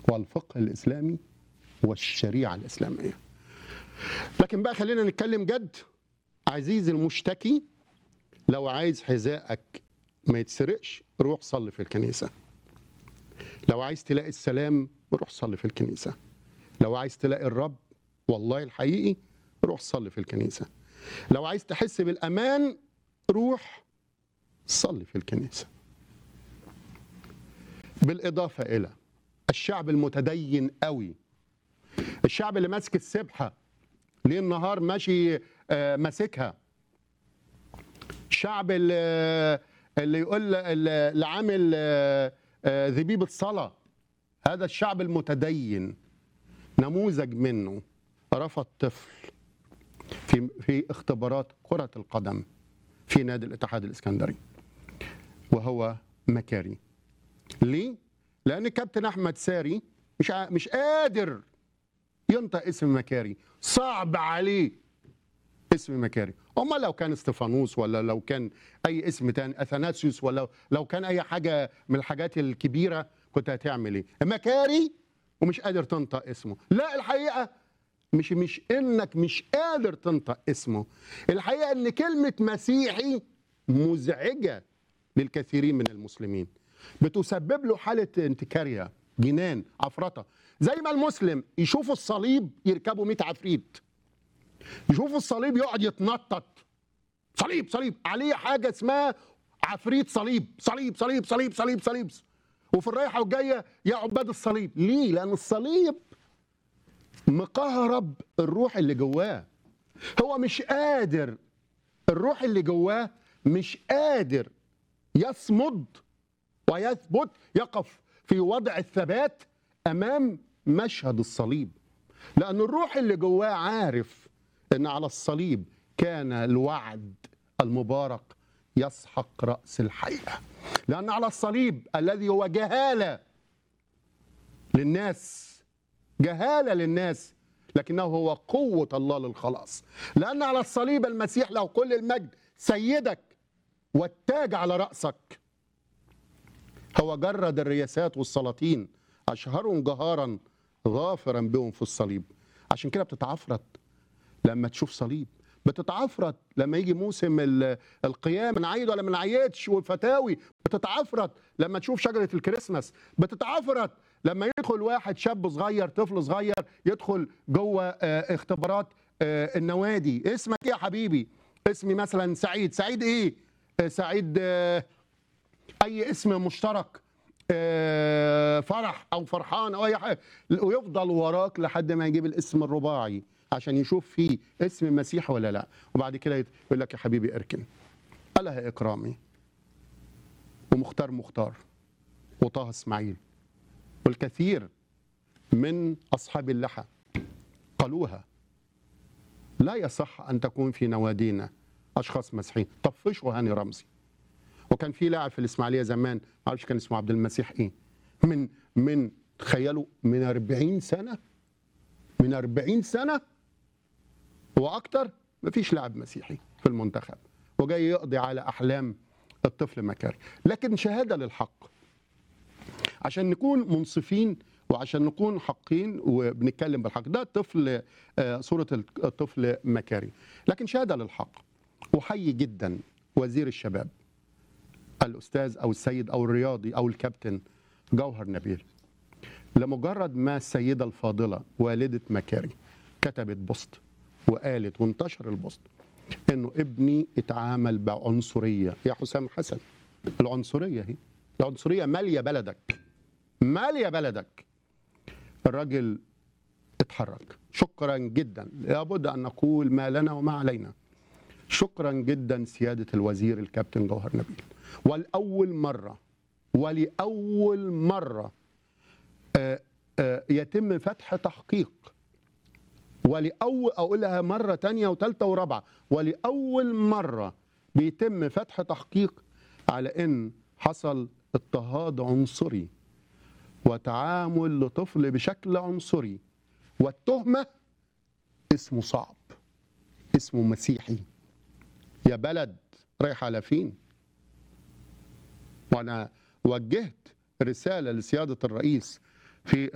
والفقه الإسلامي والشريعة الإسلامية لكن بقى خلينا نتكلم جد عزيزي المشتكي لو عايز حذائك ما يتسرقش روح صلي في الكنيسة لو عايز تلاقي السلام روح صلي في الكنيسة لو عايز تلاقي الرب والله الحقيقي روح صلي في الكنيسة لو عايز تحس بالأمان روح صلي في الكنيسة بالإضافة إلى الشعب المتدين قوي الشعب اللي ماسك السبحة ليل نهار ماشي آه، ماسكها الشعب اللي, اللي يقول اللي اللي عامل آه، آه، ذبيب الصلاة هذا الشعب المتدين نموذج منه رفض طفل في في اختبارات كرة القدم في نادي الاتحاد الاسكندري وهو مكاري ليه؟ لأن كابتن أحمد ساري مش ع- مش قادر ينطق اسم مكاري صعب عليه اسم مكاري أما لو كان استفانوس ولا لو كان أي اسم تاني أثناسيوس ولا لو كان أي حاجة من الحاجات الكبيرة كنت هتعمل إيه مكاري ومش قادر تنطق اسمه لا الحقيقة مش مش انك مش قادر تنطق اسمه الحقيقه ان كلمه مسيحي مزعجه للكثيرين من المسلمين بتسبب له حاله انتكاريه جنان عفرطه زي ما المسلم يشوف الصليب يركبوا 100 عفريت يشوف الصليب يقعد يتنطط صليب صليب عليه حاجه اسمها عفريت صليب صليب صليب صليب صليب صليب وفي الرايحه والجايه يا عباد الصليب ليه لان الصليب مكهرب الروح اللي جواه هو مش قادر الروح اللي جواه مش قادر يصمد ويثبت يقف في وضع الثبات امام مشهد الصليب لان الروح اللي جواه عارف ان على الصليب كان الوعد المبارك يسحق راس الحقيقه لان على الصليب الذي هو جهاله للناس جهاله للناس لكنه هو قوه الله للخلاص لان على الصليب المسيح له كل المجد سيدك والتاج على راسك هو جرد الرياسات والسلاطين اشهرهم جهارا غافرا بهم في الصليب عشان كده بتتعفرت لما تشوف صليب بتتعفرت لما يجي موسم ال- القيام نعيد ولا ما نعيدش والفتاوي بتتعفرت لما تشوف شجره الكريسماس بتتعفرت لما يدخل واحد شاب صغير طفل صغير يدخل جوه آه، اختبارات آه، النوادي اسمك ايه يا حبيبي اسمي مثلا سعيد سعيد ايه آه، سعيد آه، اي اسم مشترك آه، فرح او فرحان او اي حاجه ويفضل وراك لحد ما يجيب الاسم الرباعي عشان يشوف فيه اسم مسيح ولا لا وبعد كده يقول لك يا حبيبي اركن أله إكرامي ومختار مختار وطه إسماعيل والكثير من أصحاب اللحى قالوها لا يصح أن تكون في نوادينا أشخاص مسيحيين طفشوا هاني رمزي وكان في لاعب في الإسماعيلية زمان معرفش كان اسمه عبد المسيح إيه من من تخيلوا من 40 سنة من 40 سنة واكتر مفيش لاعب مسيحي في المنتخب وجاي يقضي على احلام الطفل مكاري لكن شهاده للحق عشان نكون منصفين وعشان نكون حقين وبنتكلم بالحق ده طفل آه، صوره الطفل مكاري لكن شهاده للحق احيي جدا وزير الشباب الاستاذ او السيد او الرياضي او الكابتن جوهر نبيل لمجرد ما السيده الفاضله والده مكاري كتبت بوست وقالت وانتشر البوست انه ابني اتعامل بعنصريه يا حسام حسن العنصريه هي العنصريه ماليه بلدك ماليه بلدك الراجل اتحرك شكرا جدا لابد ان نقول ما لنا وما علينا شكرا جدا سياده الوزير الكابتن جوهر نبيل ولاول مره ولاول مره آه، آه، يتم فتح تحقيق ولأول أقولها مرة تانية وتالتة ورابعة ولأول مرة بيتم فتح تحقيق على إن حصل اضطهاد عنصري وتعامل لطفل بشكل عنصري والتهمة اسمه صعب اسمه مسيحي يا بلد رايح على فين وأنا وجهت رسالة لسيادة الرئيس في